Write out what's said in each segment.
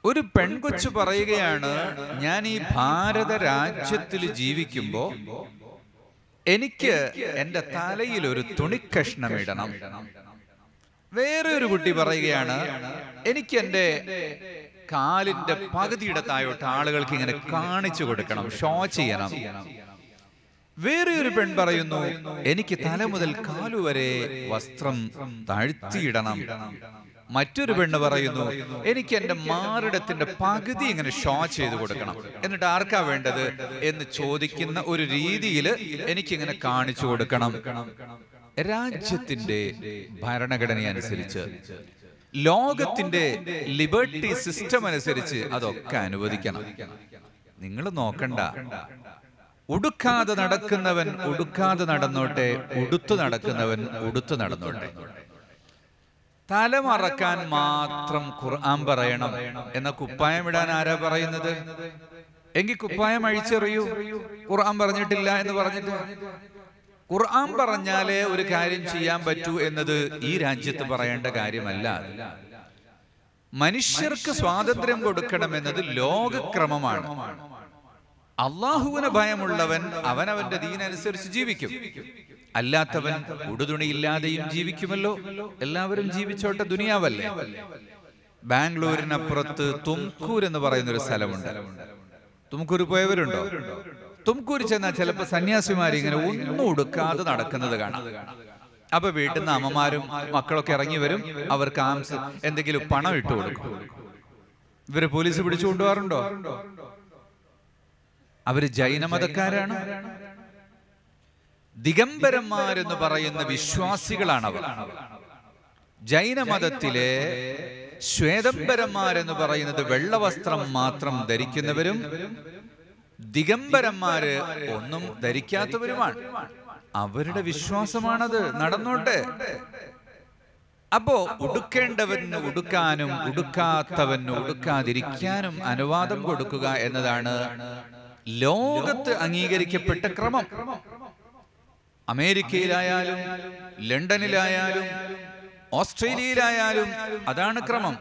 ഒരു പെൺകൊച്ചു പറയുകയാണ് ഞാൻ ഈ ഭാരത രാജ്യത്തിൽ ജീവിക്കുമ്പോ എനിക്ക് എന്റെ തലയിൽ ഒരു തുണിക്കഷ്ണം ഇടണം വേറെ ഒരു കുട്ടി പറയുകയാണ് എനിക്ക് എന്റെ കാലിന്റെ പകുതിയുടെ താഴോട്ട് ആളുകൾക്ക് ഇങ്ങനെ കാണിച്ചു കൊടുക്കണം ഷോ ചെയ്യണം വേറെ ഒരു പെൺ പറയുന്നു എനിക്ക് തല മുതൽ കാലു വരെ വസ്ത്രം താഴ്ത്തിയിടണം മറ്റൊരു പെണ്ണ് പറയുന്നു എനിക്ക് എന്റെ മാറിടത്തിന്റെ പകുതി ഇങ്ങനെ ഷോ ചെയ്ത് കൊടുക്കണം എന്നിട്ട് ആർക്കാ വേണ്ടത് എന്ന് ചോദിക്കുന്ന ഒരു രീതിയിൽ എനിക്കിങ്ങനെ കാണിച്ചു കൊടുക്കണം രാജ്യത്തിന്റെ ഭരണഘടന അനുസരിച്ച് ലോകത്തിന്റെ ലിബർട്ടി സിസ്റ്റം അനുസരിച്ച് അതൊക്കെ അനുവദിക്കണം നിങ്ങൾ നോക്കണ്ട ഉടുക്കാതെ നടക്കുന്നവൻ ഉടുക്കാതെ നടന്നോട്ടെ ഉടുത്തു നടക്കുന്നവൻ ഉടുത്തു നടന്നോട്ടെ തലമറക്കാൻ മാത്രം ഖുർആൻ പറയണം എന്ന കുപ്പായം ഇടാൻ ആരാ പറയുന്നത് എങ്കിൽ കുപ്പായം അഴിച്ചെറിയൂ ഖുർആൻ പറഞ്ഞിട്ടില്ല എന്ന് പറഞ്ഞിട്ട് ഖുർആൻ പറഞ്ഞാലേ ഒരു കാര്യം ചെയ്യാൻ പറ്റൂ എന്നത് ഈ രാജ്യത്ത് പറയേണ്ട കാര്യമല്ല മനുഷ്യർക്ക് സ്വാതന്ത്ര്യം കൊടുക്കണമെന്നത് ലോകക്രമമാണ് അള്ളാഹുവിന് ഭയമുള്ളവൻ അവനവന്റെ ദീനനുസരിച്ച് ജീവിക്കും അല്ലാത്തവൻ ഉടുതുണിയില്ലാതെയും ജീവിക്കുമല്ലോ എല്ലാവരും ജീവിച്ചോട്ടെ ദുനിയാവല്ലേ ബാംഗ്ലൂരിനപ്പുറത്ത് തുംകൂർ എന്ന് പറയുന്ന ഒരു സ്ഥലമുണ്ട് തുംകൂർ പോയവരുണ്ടോ തുംകൂർ ചെന്നാൽ ചിലപ്പോൾ സന്യാസിമാർ ഇങ്ങനെ ഒന്നും ഉടുക്കാതെ നടക്കുന്നത് കാണാം അപ്പൊ വീട്ടിൽ നിന്ന് അമ്മമാരും മക്കളൊക്കെ ഇറങ്ങി വരും അവർക്ക് ആംസ് എന്തെങ്കിലും പണം ഇട്ട് കൊടുക്കും ഇവര് പോലീസ് പിടിച്ചു കൊണ്ടുപോകാറുണ്ടോ അവര് ജൈനമതക്കാരാണ് ദിഗംബരന്മാരെന്ന് പറയുന്ന വിശ്വാസികളാണ് അവർ ജൈനമതത്തിലെ ശ്വേതംബരന്മാരെന്ന് പറയുന്നത് വെള്ളവസ്ത്രം മാത്രം ധരിക്കുന്നവരും ദിഗംബരന്മാര് ഒന്നും ധരിക്കാത്തവരുമാണ് അവരുടെ വിശ്വാസമാണത് നടന്നോട്ടെ അപ്പോ ഉടുക്കേണ്ടവന് ഉടുക്കാനും ഉടുക്കാത്തവന് ഉടുക്കാതിരിക്കാനും അനുവാദം കൊടുക്കുക എന്നതാണ് ലോകത്ത് അംഗീകരിക്കപ്പെട്ട ക്രമം അമേരിക്കയിലായാലും ലണ്ടനിലായാലും ഓസ്ട്രേലിയയിലായാലും അതാണ് ക്രമം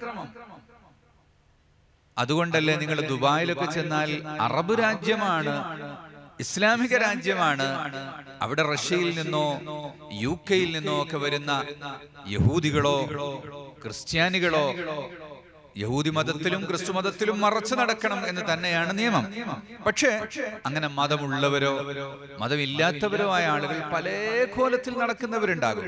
അതുകൊണ്ടല്ലേ നിങ്ങൾ ദുബായിലൊക്കെ ചെന്നാൽ അറബ് രാജ്യമാണ് ഇസ്ലാമിക രാജ്യമാണ് അവിടെ റഷ്യയിൽ നിന്നോ യു കെയിൽ നിന്നോ ഒക്കെ വരുന്ന യഹൂദികളോ ക്രിസ്ത്യാനികളോ യഹൂദി മതത്തിലും ക്രിസ്തു മതത്തിലും മറച്ചു നടക്കണം എന്ന് തന്നെയാണ് നിയമം പക്ഷേ അങ്ങനെ മതമുള്ളവരോ മതമില്ലാത്തവരോ ആയ ആളുകൾ പല കോലത്തിൽ നടക്കുന്നവരുണ്ടാകും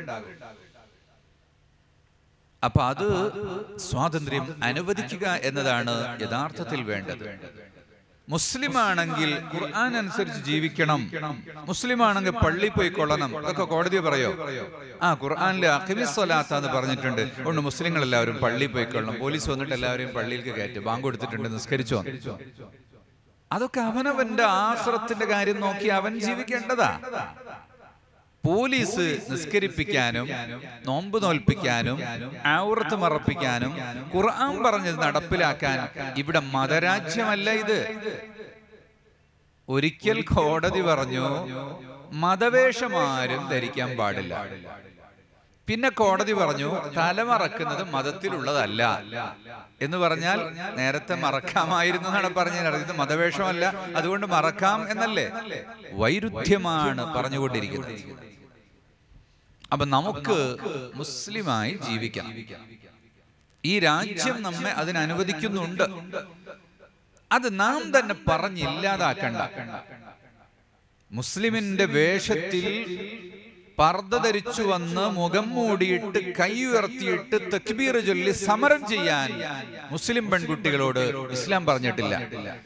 അപ്പൊ അത് സ്വാതന്ത്ര്യം അനുവദിക്കുക എന്നതാണ് യഥാർത്ഥത്തിൽ വേണ്ടത് മുസ്ലിം ആണെങ്കിൽ ഖുർആൻ അനുസരിച്ച് ജീവിക്കണം മുസ്ലിം ആണെങ്കിൽ പള്ളി പോയി കൊള്ളണം ഇതൊക്കെ കോടതി പറയോ ആ ഖുർആാനിലെ അഖിമിസ്വലാത്ത എന്ന് പറഞ്ഞിട്ടുണ്ട് അതുകൊണ്ട് മുസ്ലിങ്ങൾ എല്ലാവരും പള്ളി പോയി കൊള്ളണം പോലീസ് വന്നിട്ട് എല്ലാവരെയും പള്ളിയിലേക്ക് കയറ്റി ബാങ്ക് കൊടുത്തിട്ടുണ്ട് നിസ്കരിച്ചോ അതൊക്കെ അവനവന്റെ ആശ്രത്തിന്റെ കാര്യം നോക്കി അവൻ ജീവിക്കേണ്ടതാ പോലീസ് നിസ്കരിപ്പിക്കാനും നോമ്പ് നോൽപ്പിക്കാനും ഔറത്ത് മറപ്പിക്കാനും ഖുർആൻ പറഞ്ഞത് നടപ്പിലാക്കാൻ ഇവിടെ മതരാജ്യമല്ല ഇത് ഒരിക്കൽ കോടതി പറഞ്ഞു മതവേഷമാരും ധരിക്കാൻ പാടില്ല പിന്നെ കോടതി പറഞ്ഞു തലമറക്കുന്നത് മതത്തിലുള്ളതല്ല എന്ന് പറഞ്ഞാൽ നേരത്തെ മറക്കാമായിരുന്നു എന്നാണ് പറഞ്ഞത് ഇത് മതവേഷമല്ല അതുകൊണ്ട് മറക്കാം എന്നല്ലേ വൈരുദ്ധ്യമാണ് പറഞ്ഞുകൊണ്ടിരിക്കുന്നത് അപ്പൊ നമുക്ക് മുസ്ലിമായി ജീവിക്കണം ഈ രാജ്യം നമ്മെ അതിന് അനുവദിക്കുന്നുണ്ട് അത് നാം തന്നെ പറഞ്ഞില്ലാതാക്കണ്ട മുസ്ലിമിന്റെ വേഷത്തിൽ പർദ്ദ ധരിച്ചു വന്ന് മുഖം മൂടിയിട്ട് കൈ ഉയർത്തിയിട്ട് തക്ബീർ ചൊല്ലി സമരം ചെയ്യാൻ മുസ്ലിം പെൺകുട്ടികളോട് ഇസ്ലാം പറഞ്ഞിട്ടില്ല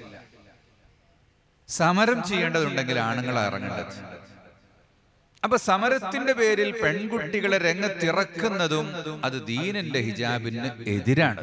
സമരം ചെയ്യേണ്ടതുണ്ടെങ്കിൽ ആണുങ്ങൾ ഇറങ്ങേണ്ടത് അപ്പൊ സമരത്തിന്റെ പേരിൽ പെൺകുട്ടികളെ രംഗത്തിറക്കുന്നതും അത് ദീനിന്റെ ഹിജാബിന് എതിരാണ്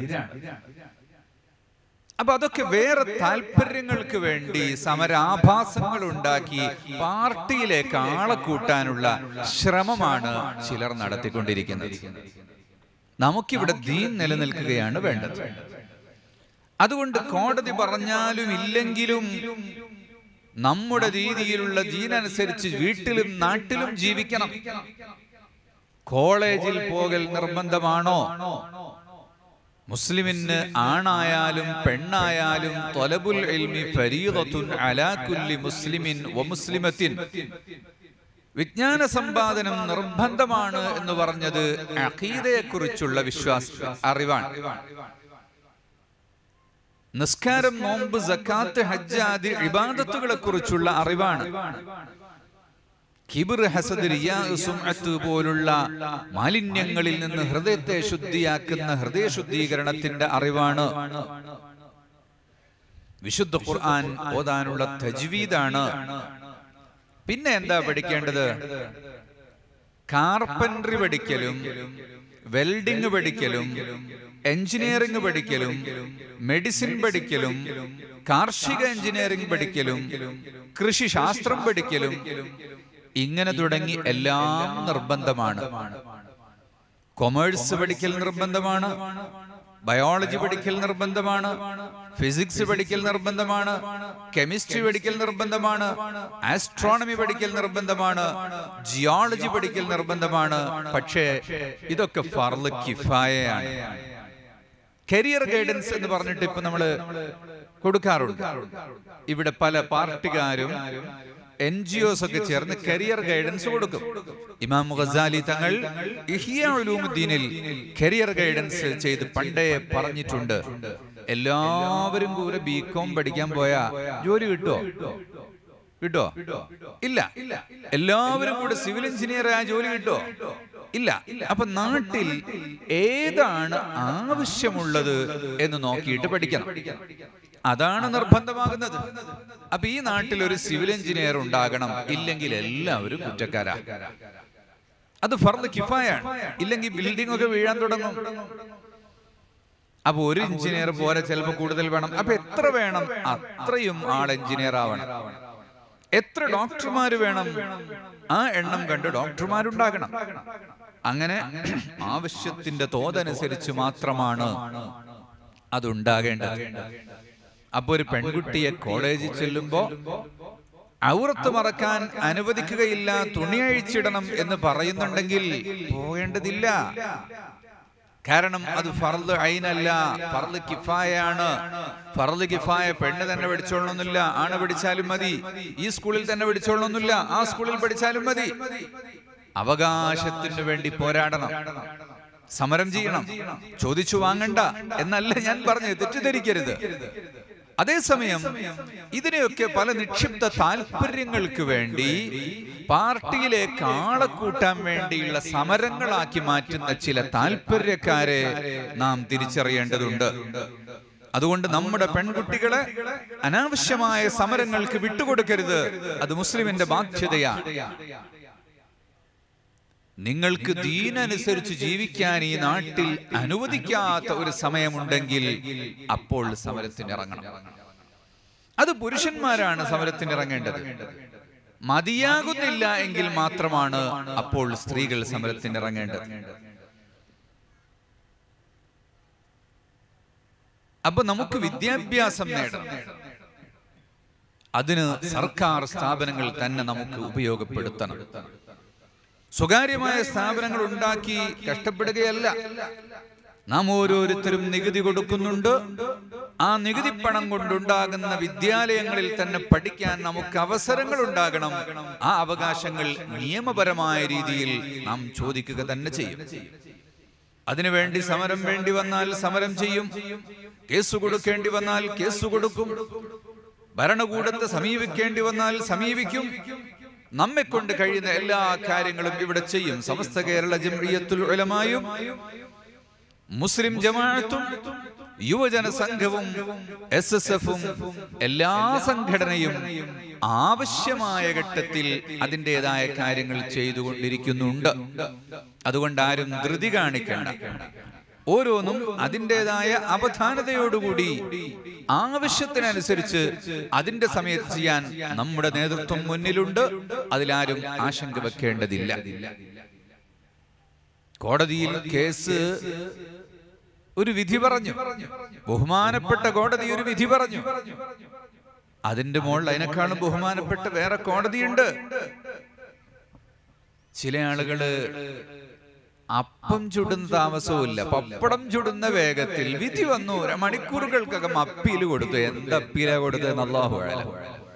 അപ്പൊ അതൊക്കെ വേറെ താല്പര്യങ്ങൾക്ക് വേണ്ടി സമരാഭാസങ്ങൾ ഉണ്ടാക്കി പാർട്ടിയിലേക്ക് ആളെ കൂട്ടാനുള്ള ശ്രമമാണ് ചിലർ നടത്തിക്കൊണ്ടിരിക്കുന്നത് നമുക്കിവിടെ ദീൻ നിലനിൽക്കുകയാണ് വേണ്ടത് അതുകൊണ്ട് കോടതി പറഞ്ഞാലും ഇല്ലെങ്കിലും നമ്മുടെ രീതിയിലുള്ള ദീനനുസരിച്ച് വീട്ടിലും നാട്ടിലും ജീവിക്കണം കോളേജിൽ പോകൽ നിർബന്ധമാണോ മുസ്ലിമിന് ആണായാലും പെണ്ണായാലും തൊലബുൽ ഇൽമി ഫരീദത്തുൻ അലാ കുല്ലി മുസ്ലിമിൻ വമുസ്ലിമത്തിൻ വിജ്ഞാന സമ്പാദനം നിർബന്ധമാണ് എന്ന് പറഞ്ഞത് അഖീദയെക്കുറിച്ചുള്ള വിശ്വാസ അറിവാണ് നിസ്കാരം നോമ്പ് സക്കാത്ത് ഹജ്ജ് ആദി ഇബാദത്തുകളെ കുറിച്ചുള്ള അറിവാണ് കിബിർ ഹസദ് റിയാ സുംഅത്ത് പോലുള്ള മാലിന്യങ്ങളിൽ നിന്ന് ഹൃദയത്തെ ശുദ്ധിയാക്കുന്ന ഹൃദയ ശുദ്ധീകരണത്തിന്റെ അറിവാണ് വിശുദ്ധ ഖുർആൻ ഓതാനുള്ള തജ്വീദാണ് പിന്നെ എന്താ പഠിക്കേണ്ടത് കാർപ്പൻട്രി പഠിക്കലും വെൽഡിംഗ് പഠിക്കലും എഞ്ചിനീയറിംഗ് പഠിക്കലും മെഡിസിൻ പഠിക്കലും കാർഷിക എഞ്ചിനീയറിംഗ് പഠിക്കലും കൃഷി ശാസ്ത്രം പഠിക്കലും ഇങ്ങനെ തുടങ്ങി എല്ലാം നിർബന്ധമാണ് കൊമേഴ്സ് പഠിക്കൽ നിർബന്ധമാണ് ബയോളജി പഠിക്കൽ നിർബന്ധമാണ് ഫിസിക്സ് പഠിക്കൽ നിർബന്ധമാണ് കെമിസ്ട്രി പഠിക്കൽ നിർബന്ധമാണ് ആസ്ട്രോണമി പഠിക്കൽ നിർബന്ധമാണ് ജിയോളജി പഠിക്കൽ നിർബന്ധമാണ് പക്ഷേ ഇതൊക്കെ ഫർള് കിഫായയാണ് കരിയർ ഗൈഡൻസ് എന്ന് പറഞ്ഞിട്ട് ഇപ്പൊ നമ്മള് കൊടുക്കാറുണ്ട് ഇവിടെ പല പാർട്ടിക്കാരും എൻ ജി ഒസ് ഒക്കെ ചേർന്ന് കരിയർ ഗൈഡൻസ് കൊടുക്കും ഇമാം ഗസാലി തങ്ങൾ ഇഹിയ ഉലൂമുദ്ദീനിൽ കരിയർ ഗൈഡൻസ് ചെയ്ത് പണ്ടേ പറഞ്ഞിട്ടുണ്ട് എല്ലാവരും കൂടെ ബി കോം പഠിക്കാൻ പോയാ ജോലി കിട്ടുമോ കിട്ടോ ഇല്ല എല്ലാവരും കൂടെ സിവിൽ എഞ്ചിനീയർ ആ ജോലി കിട്ടോ ഇല്ല അപ്പൊ നാട്ടിൽ ഏതാണ് ആവശ്യമുള്ളത് എന്ന് നോക്കിയിട്ട് പഠിക്കണം അതാണ് നിർബന്ധമാകുന്നത് അപ്പൊ ഈ നാട്ടിൽ ഒരു സിവിൽ എഞ്ചിനീയർ ഉണ്ടാകണം ഇല്ലെങ്കിൽ എല്ലാവരും കുറ്റക്കാരാ അത് ഫർദ് കിഫായാണ് ഇല്ലെങ്കിൽ ബിൽഡിംഗ് ഒക്കെ വീഴാൻ തുടങ്ങും അപ്പൊ ഒരു എഞ്ചിനീയർ പോലെ ചിലപ്പോൾ കൂടുതൽ വേണം അപ്പൊ എത്ര വേണം അത്രയും ആൾ എഞ്ചിനീയർ ആവണം എത്ര ഡോക്ടർമാർ വേണം ആ എണ്ണം കണ്ട് ഡോക്ടർമാരുണ്ടാകണം അങ്ങനെ ആവശ്യത്തിന്റെ തോതനുസരിച്ച് മാത്രമാണ് അതുണ്ടാകേണ്ടത് അപ്പൊ ഒരു പെൺകുട്ടിയെ കോളേജിൽ ചെല്ലുമ്പോ ഔറത്ത് മറക്കാൻ അനുവദിക്കുകയില്ല തുണി അഴിച്ചിടണം എന്ന് പറയുന്നുണ്ടെങ്കിൽ പോകേണ്ടതില്ല കാരണം അത് ഫർദ് ഐനല്ല ഫർദ് കിഫായാണ് ഫർദ് കിഫായ പെണ്ണ് തന്നെ പഠിച്ചോളണമെന്നില്ല ആണ് പഠിച്ചാലും മതി ഈ സ്കൂളിൽ തന്നെ പഠിച്ചോളണമെന്നില്ല ആ സ്കൂളിൽ പഠിച്ചാലും മതി അവകാശത്തിന് വേണ്ടി പോരാടണം സമരം ചെയ്യണം ചോദിച്ചു വാങ്ങണ്ട എന്നല്ല ഞാൻ പറഞ്ഞത് തെറ്റിദ്ധരിക്കരുത് അതേസമയം ഇതിനെയൊക്കെ പല നിക്ഷിപ്ത താല്പര്യങ്ങൾക്ക് വേണ്ടി പാർട്ടിയിലേക്ക് ആളെ കൂട്ടാൻ വേണ്ടിയുള്ള സമരങ്ങളാക്കി മാറ്റുന്ന ചില താല്പര്യക്കാരെ നാം തിരിച്ചറിയേണ്ടതുണ്ട് അതുകൊണ്ട് നമ്മുടെ പെൺകുട്ടികളെ അനാവശ്യമായ സമരങ്ങൾക്ക് വിട്ടുകൊടുക്കരുത് അത് മുസ്ലിമിന്റെ ബാധ്യതയാണ് നിങ്ങൾക്ക് ദീനനുസരിച്ച് ജീവിക്കാൻ ഈ നാട്ടിൽ അനുവദിക്കാത്ത ഒരു സമയമുണ്ടെങ്കിൽ അപ്പോൾ സമരത്തിന് ഇറങ്ങണം അത് പുരുഷന്മാരാണ് സമരത്തിന് ഇറങ്ങേണ്ടത് മതിയാകുന്നില്ല എങ്കിൽ മാത്രമാണ് അപ്പോൾ സ്ത്രീകൾ സമരത്തിന് ഇറങ്ങേണ്ടത് അപ്പൊ നമുക്ക് വിദ്യാഭ്യാസം നേടണം അതിന് സർക്കാർ സ്ഥാപനങ്ങൾ തന്നെ നമുക്ക് ഉപയോഗപ്പെടുത്തണം സ്വകാര്യമായ സ്ഥാപനങ്ങൾ ഉണ്ടാക്കി കഷ്ടപ്പെടുകയല്ല നാം ഓരോരുത്തരും നികുതി കൊടുക്കുന്നുണ്ട് ആ നികുതി പണം കൊണ്ടുണ്ടാകുന്ന വിദ്യാലയങ്ങളിൽ തന്നെ പഠിക്കാൻ നമുക്ക് അവസരങ്ങൾ ഉണ്ടാകണം ആ അവകാശങ്ങൾ നിയമപരമായ രീതിയിൽ നാം ചോദിക്കുക തന്നെ ചെയ്യും അതിനുവേണ്ടി സമരം വേണ്ടി വന്നാൽ സമരം ചെയ്യും കേസ് കൊടുക്കേണ്ടി വന്നാൽ കേസ് കൊടുക്കും ഭരണകൂടത്തെ സമീപിക്കേണ്ടി വന്നാൽ സമീപിക്കും നമ്മെ കൊണ്ട് കഴിയുന്ന എല്ലാ കാര്യങ്ങളും ഇവിടെ ചെയ്യും സമസ്ത കേരള ജംഇയ്യത്തുൽ ഉലമായും മുസ്ലിം ജമാഅത്തും യുവജന സംഘവും എസ് എസ് എഫും എല്ലാ സംഘടനയും ആവശ്യമായ ഘട്ടത്തിൽ അതിൻ്റെതായ കാര്യങ്ങൾ ചെയ്തുകൊണ്ടിരിക്കുന്നുണ്ട് അതുകൊണ്ട് ആരും ധൃതി കാണിക്കേണ്ട ഓരോന്നും അതിൻ്റെതായ അവധാനതയോടുകൂടി ആവശ്യത്തിനനുസരിച്ച് അതിന്റെ സമയത്ത് ചെയ്യാൻ നമ്മുടെ നേതൃത്വം മുന്നിലുണ്ട് അതിലാരും ആശങ്ക വെക്കേണ്ടതില്ല കോടതിയിൽ കേസ് ഒരു വിധി പറഞ്ഞു ബഹുമാനപ്പെട്ട കോടതി ഒരു വിധി പറഞ്ഞു അതിന്റെ മുകളിൽ അതിനേക്കാളും ബഹുമാനപ്പെട്ട വേറെ കോടതിയുണ്ട് ചില ആളുകള് അപ്പം ചുടുന്ന താമസവുമില്ല പപ്പടം ചുടുന്ന വേഗത്തിൽ വിധി വന്നു ഒരു മണിക്കൂറുകൾക്കകം അപ്പീൽ കൊടുത്തു എന്ത് അപ്പീലാ കൊടുത്തത് അള്ളാഹു ആലം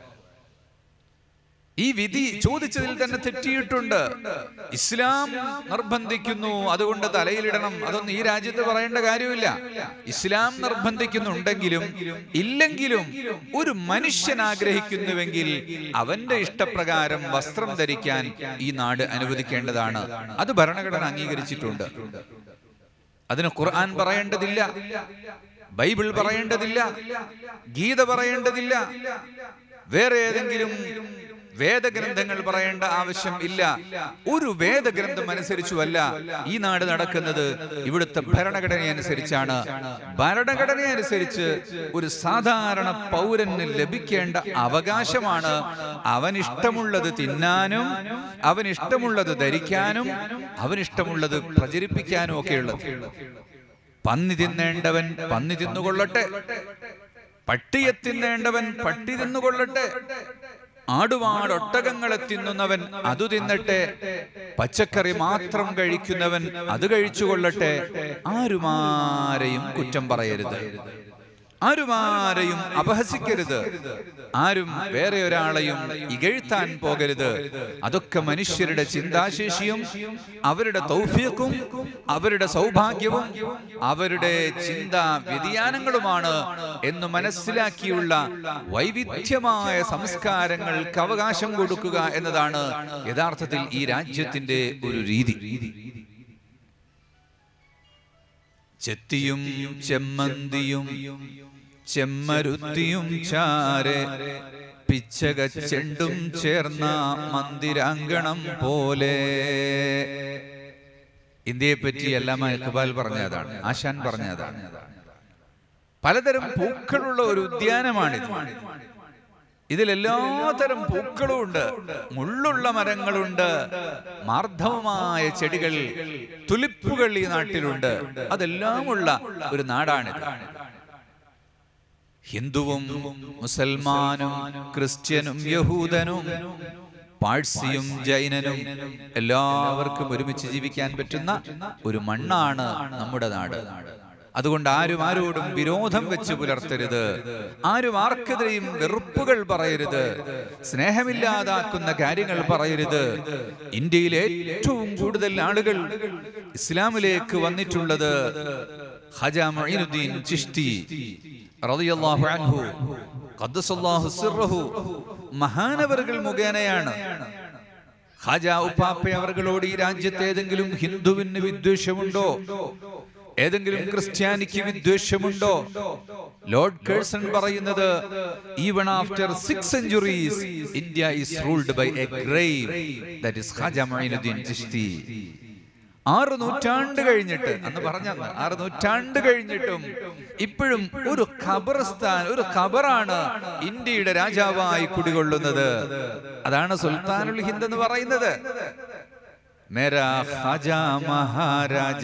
ഈ വിധി ചോദിച്ചതിൽ തന്നെ തെറ്റിയിട്ടുണ്ട് ഇസ്ലാം നിർബന്ധിക്കുന്നു അതുകൊണ്ട് തലയിലിടണം അതൊന്നും ഈ രാജ്യത്ത് പറയേണ്ട കാര്യമില്ല ഇസ്ലാം നിർബന്ധിക്കുന്നുണ്ടെങ്കിലും ഇല്ലെങ്കിലും ഒരു മനുഷ്യൻ ആഗ്രഹിക്കുന്നുവെങ്കിൽ അവന്റെ ഇഷ്ടപ്രകാരം വസ്ത്രം ധരിക്കാൻ ഈ നാട് അനുവദിക്കേണ്ടതാണ് അത് ഭരണഘടന അംഗീകരിച്ചിട്ടുണ്ട് അതിന് ഖുർആൻ പറയേണ്ടതില്ല ബൈബിൾ പറയേണ്ടതില്ല ഗീത പറയേണ്ടതില്ല വേറെ ഏതെങ്കിലും വേദഗ്രന്ഥങ്ങൾ പറയേണ്ട ആവശ്യം ഇല്ല ഒരു വേദഗ്രന്ഥം അനുസരിച്ചുമല്ല ഈ നാട് നടക്കുന്നത് ഇവിടുത്തെ ഭരണഘടന അനുസരിച്ചാണ് ഭരണഘടന അനുസരിച്ച് ഒരു സാധാരണ പൗരന് ലഭിക്കേണ്ട അവകാശമാണ് അവനിഷ്ടമുള്ളത് തിന്നാനും അവനിഷ്ടമുള്ളത് ധരിക്കാനും അവനിഷ്ടമുള്ളത് പ്രചരിപ്പിക്കാനും ഒക്കെയുള്ളത് പന്നി തിന്നേണ്ടവൻ പന്നി തിന്നുകൊള്ളട്ടെ പട്ടിയെ തിന്നേണ്ടവൻ പട്ടി തിന്നുകൊള്ളട്ടെ ആടുപാട് ഒട്ടകങ്ങളെ തിന്നുന്നവൻ അത് തിന്നട്ടെ പച്ചക്കറി മാത്രം കഴിക്കുന്നവൻ അത് കഴിച്ചുകൊള്ളട്ടെ ആരുമാരെയും കുറ്റം പറയരുത് ആരുമാരെയും അപഹസിക്കരുത് ആരും വേറെ ഒരാളെയും ഇകഴ്ത്താൻ പോകരുത് അതൊക്കെ മനുഷ്യരുടെ ചിന്താശേഷിയും അവരുടെ തൗഫീഖും അവരുടെ സൗഭാഗ്യവും അവരുടെ ചിന്താ വ്യതിയാനങ്ങളുമാണ് എന്ന് മനസ്സിലാക്കിയുള്ള വൈവിധ്യമായ സംസ്കാരങ്ങൾക്ക് അവകാശം കൊടുക്കുക എന്നതാണ് യഥാർത്ഥത്തിൽ ഈ രാജ്യത്തിന്റെ ഒരു രീതി ചെത്തിയും ചെമ്മന്തിയും ചെമ്മരുത്തിയും ചാരെ പിച്ചക ചെണ്ടും ചേർന്ന മന്ദിരാങ്കണം പോലെ ഇന്ത്യയെ പറ്റി എല്ലാം ഇക്ബാൽ പറഞ്ഞതാണ് ആശാൻ പറഞ്ഞതാണ് പലതരം പൂക്കളുള്ള ഒരു ഉദ്യാനമാണിത് ഇതിലെല്ലാതരം പൂക്കളും ഉണ്ട് മുള്ളുള്ള മരങ്ങളുണ്ട് മാർദ്ധവമായ ചെടികൾ തുലിപ്പുകൾ ഈ നാട്ടിലുണ്ട് അതെല്ലാമുള്ള ഒരു നാടാണിത് ഹിന്ദുവും മുസൽമാനും ക്രിസ്ത്യനും യഹൂദനും പാഴ്സിയും ജൈനനും എല്ലാവർക്കും ഒരുമിച്ച് ജീവിക്കാൻ പറ്റുന്ന ഒരു മണ്ണാണ് നമ്മുടെ നാട് അതുകൊണ്ട് ആരും ആരോടും വിരോധം വെച്ച് പുലർത്തരുത് ആരും ആർക്കെതിരെയും വെറുപ്പുകൾ പറയരുത് സ്നേഹമില്ലാതാക്കുന്ന കാര്യങ്ങൾ പറയരുത് ഇന്ത്യയിലെ ഏറ്റവും കൂടുതൽ ആളുകൾ ഇസ്ലാമിലേക്ക് വന്നിട്ടുള്ളത് ഹജ മൊയ്നുദ്ദീൻ ചിഷ്തി റളിയല്ലാഹു അൻഹു ഖദ്ദസല്ലാഹു സിർറഹു മഹാനവറുകൾ മുഖേനയാണ് ഖാജ ഉപ്പാപ്പ അവർകളോട് ഈ രാജ്യത്ത് ഏതെങ്കിലും ഹിന്ദുവിന് വിദ്വേഷമുണ്ടോ ഏതെങ്കിലും ക്രിസ്ത്യാനിക്ക് വിദ്വേഷമുണ്ടോ ലോർഡ് കേഴ്സൺ പറയുന്നത് even after six centuries India is ruled by a grave that is Khaja Moinuddin Chishti ആറ് നൂറ്റാണ്ട് കഴിഞ്ഞിട്ട് അന്ന് പറഞ്ഞന്ന് ആറ് നൂറ്റാണ്ട് കഴിഞ്ഞിട്ടും ഇപ്പോഴും ഒരു ഖബർസ്ഥാൻ ഒരു ഖബറാണ് ഇന്ത്യയുടെ രാജാവായി കുടികൊള്ളുന്നത് അതാണ് സുൽത്താനുൽ ഹിന്ദ് എന്ന് പറയുന്നത് മേരാ ഖാജ മഹാരാജ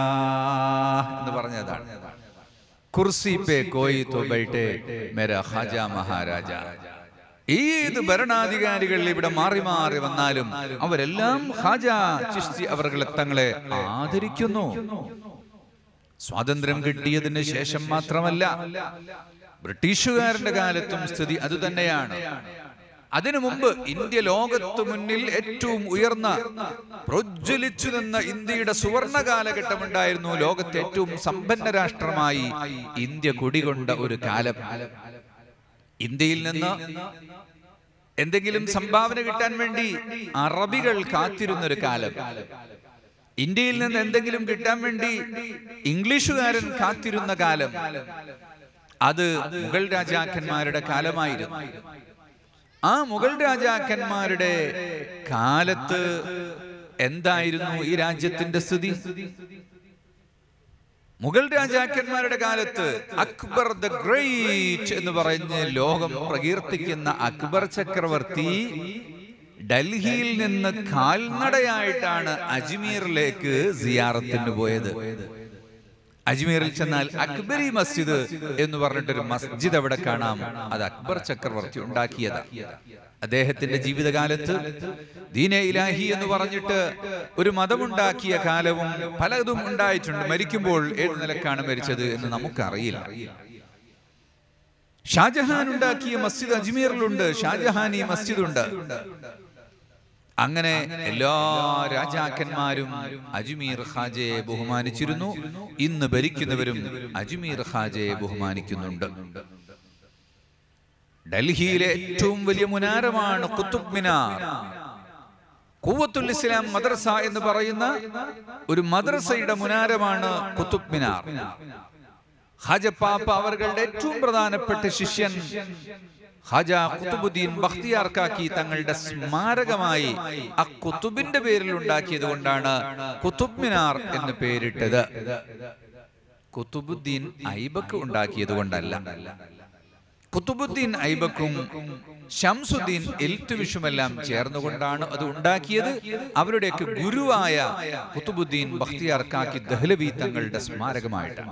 എന്ന് പറഞ്ഞതാണ് കുർസി പേ കോയി തോ ബൈഠെ മേരാ ഖാജ മഹാരാജ ഏത് ഭരണാധികാരികൾ ഇവിടെ മാറി മാറി വന്നാലും അവരെല്ലാം ഹാജ ചിഷ്തി അവർകളെ തങ്ങളെ ആദരിക്കുന്നു സ്വാതന്ത്ര്യം കിട്ടിയതിന് ശേഷം മാത്രമല്ല ബ്രിട്ടീഷുകാരന്റെ കാലത്തും സ്ഥിതി അതുതന്നെയാണ് അതിനു മുമ്പ് ഇന്ത്യ ലോകത്തു മുന്നിൽ ഏറ്റവും ഉയർന്ന പ്രജ്വലിച്ചു നിന്ന ഇന്ത്യയുടെ സുവർണ കാലഘട്ടം ഉണ്ടായിരുന്നു ലോകത്തെ ഏറ്റവും സമ്പന്ന രാഷ്ട്രമായി ഇന്ത്യ കുടികൊണ്ട ഒരു കാലം ഇന്ത്യയിൽ നിന്ന് എന്തെങ്കിലും സംഭാവന കിട്ടാൻ വേണ്ടി അറബികൾ കാത്തിരുന്ന ഒരു കാലം ഇന്ത്യയിൽ നിന്ന് എന്തെങ്കിലും കിട്ടാൻ വേണ്ടി ഇംഗ്ലീഷുകാരൻ കാത്തിരുന്ന കാലം അത് മുഗൾ രാജാക്കന്മാരുടെ കാലമായിരുന്നു ആ മുഗൾ രാജാക്കന്മാരുടെ കാലത്ത് എന്തായിരുന്നു ഈ രാജ്യത്തിന്റെ സ്ഥിതി മുഗൾ രാജാക്കന്മാരുടെ കാലത്ത് അക്ബർ ദ ഗ്രേറ്റ് എന്ന് പറഞ്ഞ് ലോകം പ്രകീർത്തിക്കുന്ന അക്ബർ ചക്രവർത്തി ഡൽഹിയിൽ നിന്ന് കാൽനടയായിട്ടാണ് അജ്മീറിലേക്ക് സിയാറത്തിന് പോയത് അജ്മീറിൽ ചെന്നാൽ അക്ബരി മസ്ജിദ് എന്ന് പറഞ്ഞിട്ടൊരു മസ്ജിദ് അവിടെ കാണാം അത് അക്ബർ ചക്രവർത്തി ഉണ്ടാക്കിയതാ അദ്ദേഹത്തിന്റെ ജീവിതകാലത്ത് ദീനെ ഇലാഹി എന്ന് പറഞ്ഞിട്ട് ഒരു മതമുണ്ടാക്കിയ കാലവും പലതും ഉണ്ടായിട്ടുണ്ട് മരിക്കുമ്പോൾ ഏത് നിലക്കാണ് മരിച്ചത് എന്ന് നമുക്കറിയില്ല ഷാജഹാൻ ഉണ്ടാക്കിയ മസ്ജിദ് അജ്മീറിലുണ്ട് ഷാജഹാനി മസ്ജിദ് ഉണ്ട് അങ്ങനെ എല്ലാ രാജാക്കന്മാരും അജ്മീർ ഖാജയെ ബഹുമാനിച്ചിരുന്നു ഇന്ന് ഭരിക്കുന്നവരും അജ്മീർ ഖാജയെ ബഹുമാനിക്കുന്നുണ്ട് ഡൽഹിയിലെ ഏറ്റവും വലിയ മുനാരമാണ് കുത്തുബ് മിനാർ കൂവത്തുൽ ഇസ്ലാം മദ്രസ എന്ന് പറയുന്ന ഒരു മദ്രസയുടെ മുനാരമാണ് കുത്തുബ് മിനാർ ഹാജപ്പാപ്പ അവരുടെ ഏറ്റവും പ്രധാനപ്പെട്ട ശിഷ്യൻ ഹാജ കുത്തുബുദ്ദീൻ ബഖ്തിയാർക്കാക്കി തങ്ങളുടെ സ്മാരകമായി ആ കുത്തുബിന്റെ പേരിൽ ഉണ്ടാക്കിയത് കൊണ്ടാണ് കുത്തുബ് മിനാർ എന്ന് പേരിട്ടത് കുത്തുബുദ്ദീൻ ഐബക്ക് ഉണ്ടാക്കിയത് കൊണ്ടല്ല കുത്തുബുദ്ദീൻ ഐബക്കും ഷംസുദ്ദീൻ എൽത്തുവിഷുമെല്ലാം ചേർന്നുകൊണ്ടാണ് അത് ഉണ്ടാക്കിയത് അവരുടെയൊക്കെ ഗുരുവായ കുത്തുബുദ്ദീൻ ബഖ്തിയാർക്കാക്കി ദഹ്ലവി തങ്ങളുടെ സ്മാരകമായിട്ടാണ്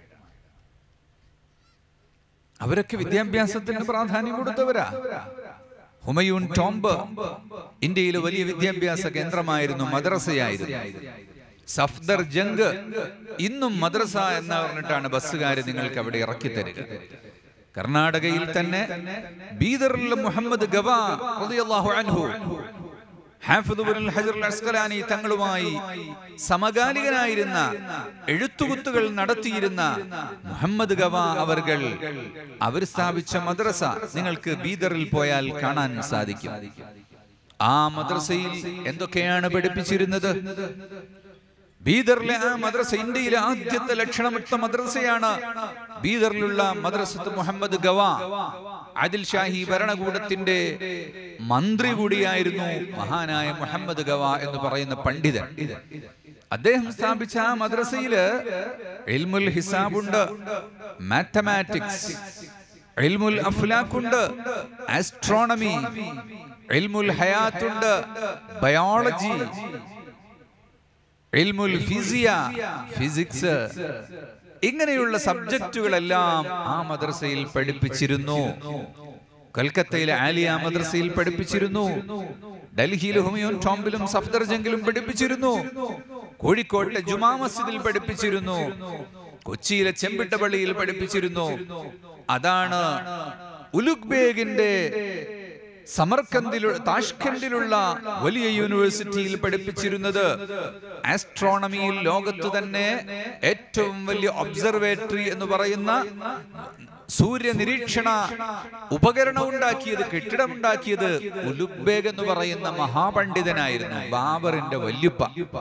അവരൊക്കെ വിദ്യാഭ്യാസത്തിന് പ്രാധാന്യം കൊടുത്തവരാ ഹുമയൂൺ ടോംബ് ഇന്ത്യയിലെ വലിയ വിദ്യാഭ്യാസ കേന്ദ്രമായിരുന്നു മദ്രസയായിരുന്നു സഫ്ദർ ജംഗ് ഇന്നും മദ്രസ എന്ന് പറഞ്ഞിട്ടാണ് ബസ്സുകാർ നിങ്ങൾക്ക് അവിടെ ഇറക്കി തരിക കർണാടകയിൽ തന്നെ ബീദറിൽ മുഹമ്മദ് ഗവാ റളിയല്ലാഹു അൻഹു ഹാഫിദ് ഇബ്നുൽ ഹജർ അൽ അസ്കലാനി തങ്ങളുമായി സമകാലികനായിരുന്ന എഴുത്തുകുത്തുകൾ നടത്തിയിരുന്ന മുഹമ്മദ് ഗവ അവർകൾ അവർ സ്ഥാപിച്ച മദ്രസ നിങ്ങൾക്ക് ബീദറിൽ പോയാൽ കാണാൻ സാധിക്കും ആ മദ്രസയിൽ എന്തൊക്കെയാണ് പഠിപ്പിച്ചിരുന്നത് ബീദറിലെ ആ മദ്രസ ഇന്ത്യയിലെ ആദ്യത്തെ ലക്ഷണമിട്ട മദ്രസയാണ് ബീദറിലുള്ള മദ്രസത്ത് മുഹമ്മദ് ഗവ ആദിൽ ഷാഹി ഭരണകൂടത്തിന്റെ മന്ത്രി കൂടിയായിരുന്നു മഹാനായ മുഹമ്മദ് ഗവ എന്ന് പറയുന്ന പണ്ഡിതൻ അദ്ദേഹം സ്ഥാപിച്ച ആ മദ്രസയില് ഇൽമുൽ ഹിസാബുണ്ട് മാത്തമാറ്റിക്സ് ഇൽമുൽ അഫ്ലാഖുണ്ട് ആസ്ട്രോണമി ഇൽമുൽ ഹയാത്തുണ്ട് ബയോളജി ഇൽമുൽ ഫിസിയ ഫിസിക്സ് ഇങ്ങനെയുള്ള സബ്ജക്റ്റുകളെല്ലാം ആ മദ്രസയിൽ പഠിപ്പിച്ചിരുന്നു കൽക്കത്തയിലെ ആലിയ മദ്രസയിൽ പഠിപ്പിച്ചിരുന്നു ഡൽഹിയിലെ ഹുമയൂൺ ടോംബിലും സഫ്ദർജംഗിലും പഠിപ്പിച്ചിരുന്നു കോഴിക്കോട്ടെ ജുമാ മസ്ജിദിൽ പഠിപ്പിച്ചിരുന്നു കൊച്ചിയിലെ ചെമ്പിട്ട പള്ളിയിൽ പഠിപ്പിച്ചിരുന്നു അതാണ് ഉലുഗ് ബേഗിന്റെ സമർക്കന്തിലുള്ള താഷ്കന്തിലുള്ള വലിയ യൂണിവേഴ്സിറ്റിയിൽ പഠിപ്പിച്ചിരുന്നത് ആസ്ട്രോണമിയിൽ ലോകത്ത് തന്നെ ഏറ്റവും വലിയ ഒബ്സർവേറ്ററി എന്ന് പറയുന്ന സൂര്യ നിരീക്ഷണ ഉപകരണം ഉണ്ടാക്കിയത് കെട്ടിടം ഉണ്ടാക്കിയത് ഉലുബേഗ് എന്ന് പറയുന്ന മഹാപണ്ഡിതനായിരുന്നു ബാബറിന്റെ വല്യുപ്പ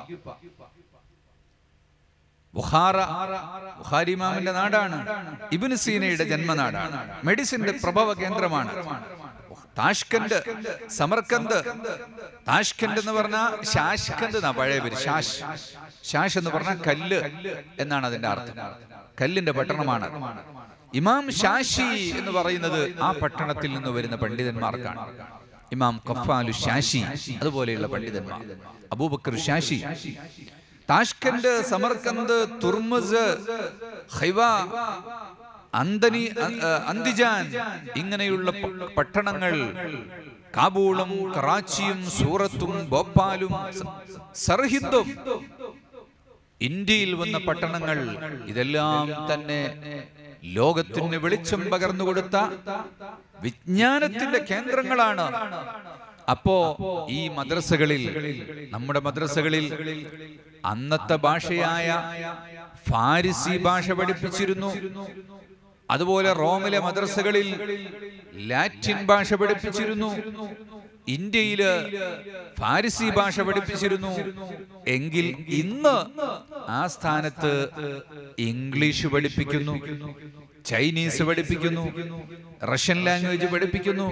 ബുഹാറ ബുഹാരി ഇമാമിന്റെ നാടാണ് ഇബിന് സീനയുടെ ജന്മനാടാണ് മെഡിസിന്റെ പ്രഭവ കേന്ദ്രമാണ് താഷ്കന്റ് സമർക്കന്ത് താഷ്കന്റ് എന്ന് പറഞ്ഞാൽ ശാഷ്കന്ത് എന്നാ പഴയ പേര് ശാഷ് ശാഷ് എന്ന് പറഞ്ഞാൽ കല്ല് എന്നാണ് അതിന്റെ അർത്ഥം കല്ലിന്റെ പട്ടണമാണ് ഇമാം ഷാഷി എന്ന് പറയുന്നത് ആ പട്ടണത്തിൽ നിന്ന് വരുന്ന പണ്ഡിതന്മാർക്കാണ് ഇമാം കഫാലു ഷാഷി അതുപോലെയുള്ള പണ്ഡിതന്മാർ അബൂബക്കർ ഷാഷി താഷ്കന്റ് സമർക്കന്ത് തുർമുസ് ഹൈവ അന്തനി അന്തിജാൻ ഇങ്ങനെയുള്ള പ- പട്ടണങ്ങൾ കാബൂളും കറാച്ചിയും സൂറത്തും ഭോപ്പാലും സ- സർഹിന്ദും ഇന്ത്യയിൽ വന്ന പട്ടണങ്ങൾ ഇതെല്ലാം തന്നെ ലോകത്തിന് വെളിച്ചം പകർന്നു കൊടുത്ത വിജ്ഞാനത്തിന്റെ കേന്ദ്രങ്ങളാണ് അപ്പോ ഈ മദ്രസകളിൽ നമ്മുടെ മദ്രസകളിൽ അന്നത്തെ ഭാഷയായ ഫാരിസി ഭാഷ പഠിപ്പിച്ചിരുന്നു അതുപോലെ റോമിലെ മദ്രസകളിൽ ലാറ്റിൻ ഭാഷ പഠിപ്പിച്ചിരുന്നു ഇന്ത്യയില് ഫാരിസി ഭാഷ പഠിപ്പിച്ചിരുന്നു എങ്കിൽ ഇന്ന് ആ സ്ഥാനത്ത് ഇംഗ്ലീഷ് പഠിപ്പിക്കുന്നു ചൈനീസ് പഠിപ്പിക്കുന്നു റഷ്യൻ ലാംഗ്വേജ് പഠിപ്പിക്കുന്നു